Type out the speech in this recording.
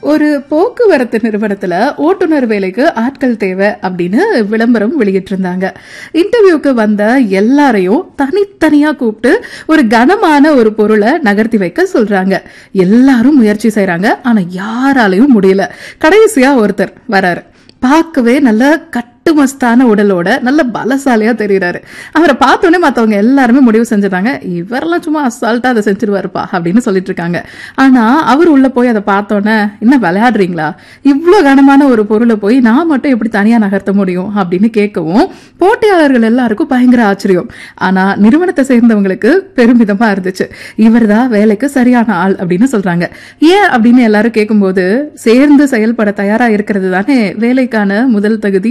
ஒரு போக்குவரத்து நிறுவனத்துல ஓட்டுநர் வேலைக்கு ஆட்கள் தேவை அப்படின்னு விளம்பரம் வெளியிட்டிருந்தாங்க இன்டர்வியூக்கு வந்த எல்லாரையும் தனித்தனியா கூப்பிட்டு ஒரு கனமான ஒரு பொருளை நகர்த்தி வைக்க சொல்றாங்க எல்லாரும் முயற்சி செய்றாங்க ஆனா யாராலையும் முடியல கடைசியா ஒருத்தர் வராரு பார்க்கவே நல்ல கட்டுமஸ்தான உடலோட நல்ல பலசாலியா தெரியுறாரு அவரை பார்த்தோன்னே மத்தவங்க எல்லாருமே முடிவு செஞ்சுட்டாங்க இவரெல்லாம் சும்மா அசால்ட்டா அதை செஞ்சிருவாருப்பா அப்படின்னு சொல்லிட்டு இருக்காங்க ஆனா அவர் உள்ள போய் அதை பார்த்தோன்னே என்ன விளையாடுறீங்களா இவ்ளோ கனமான ஒரு பொருளை போய் நான் மட்டும் எப்படி தனியா நகர்த்த முடியும் அப்படின்னு கேட்கவும் போட்டியாளர்கள் எல்லாருக்கும் பயங்கர ஆச்சரியம் ஆனா நிறுவனத்தை சேர்ந்தவங்களுக்கு பெருமிதமா இருந்துச்சு இவர்தான் வேலைக்கு சரியான ஆள் அப்படின்னு சொல்றாங்க ஏன் அப்படின்னு எல்லாரும் கேட்கும்போது சேர்ந்து செயல்பட தயாரா இருக்கிறது தானே வேலைக்கான முதல் தகுதி